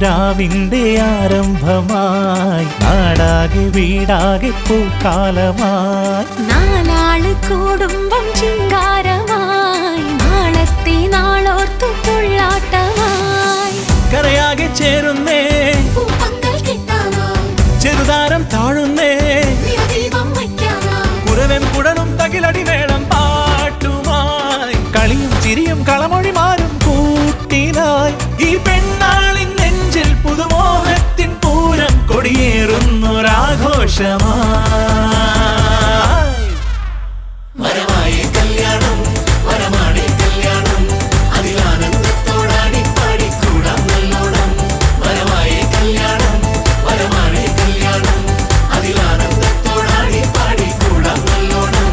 പുതുരാവിന്റെ ആരംഭമായി നാടാകെ വീടാകെ പൂക്കാലമായി നാലാള് കൂടുമ്പം ചിങ്കാരമായി നാളത്തെ നാളോർത്തു തുള്ളാട്ടമായി കരയാകെ ചേരുന്നേ പൂപ്പന്തൽ കിട്ടാനായി ചെറുതാരം താഴുന്നേ ദീപം വയ്ക്കാനായി കുരവൻ കുടനും തകിലടി മേളം പാട്ടുമായി കളിയും ചിരിയും കളമൊഴി മാറും കൂട്ടിനായി ഈ പെണ്ണാളിൻ നെഞ്ചിൽ പുതുമോഹത്തിൻ പൂരം കൊടിയേറുന്നൊരാഘോഷമായി വരമായി കല്യാണം വരമാടി കല്യാണം അതിലാനന്ദത്തോടാടി പാടിക്കൂടാം നല്ലോണം വരമായി കല്യാണം വരമാടി കല്യാണം അതിലാനന്ദത്തോടാടി പാടിക്കൂടാം നല്ലോണം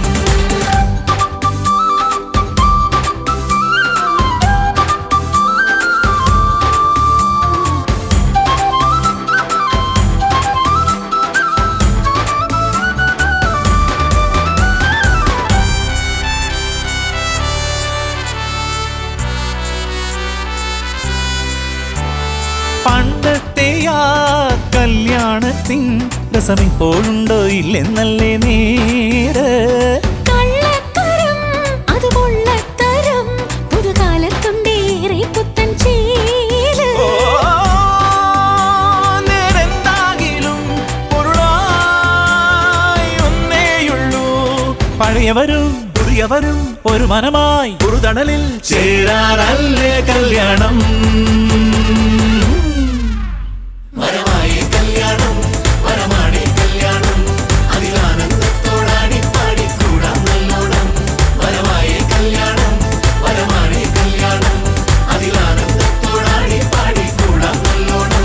പണ്ടത്തെ ആ കല്യാണത്തിൻ രസമിപ്പോഴുണ്ടോ ഇല്ലെന്നല്ലേ നേര് കള്ളത്തരം അത് കൊള്ളത്തരം പുതുകാലത്തുണ്ടേറെ പുത്തൻ ചേല് ഓ, നേരെന്താകിലും പൊരുളായി ഒന്നേയുള്ളൂ പഴയവരും പുതിയവരും ഒരു മനമായി ഒരു തണലിൽ ചേരാനല്ലേ കല്യാണം വരമായി കല്യാണം വരമാടി കല്യാണം അതിലാനന്ദത്തോടാടി പാടിക്കൂടാം നല്ലോണം വരമായി കല്യാണം വരമാടി കല്യാണം അതിലാനന്ദത്തോടാടി പാടിക്കൂടാം നല്ലോണം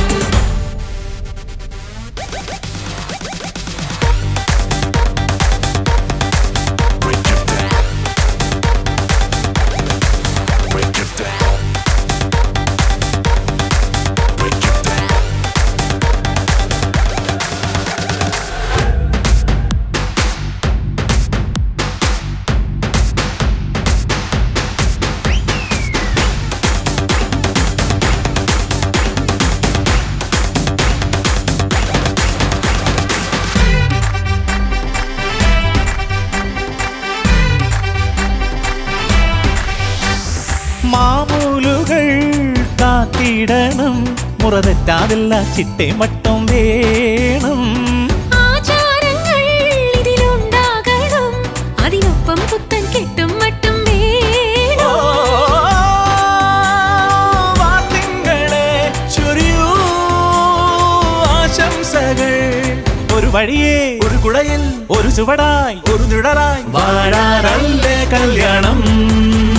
മാമൂലുകൾ കാത്തിടണം മുറതെറ്റാതില്ല ചിട്ടേ മട്ടും വേണം ആചാരങ്ങൾ ഇതിലുണ്ടാകണം അതിനൊപ്പം പുത്തൻ കെട്ടും മട്ടും ഓ, വേണം വാർത്തിങ്കളെ ചൊരിയൂ ആശംസകൾ ഒരു വഴിയേ ഒരു കുടയിൽ ഒരു ചുവടായി ഒരു നിഴലായി വാഴാനല്ലേ കല്യാണം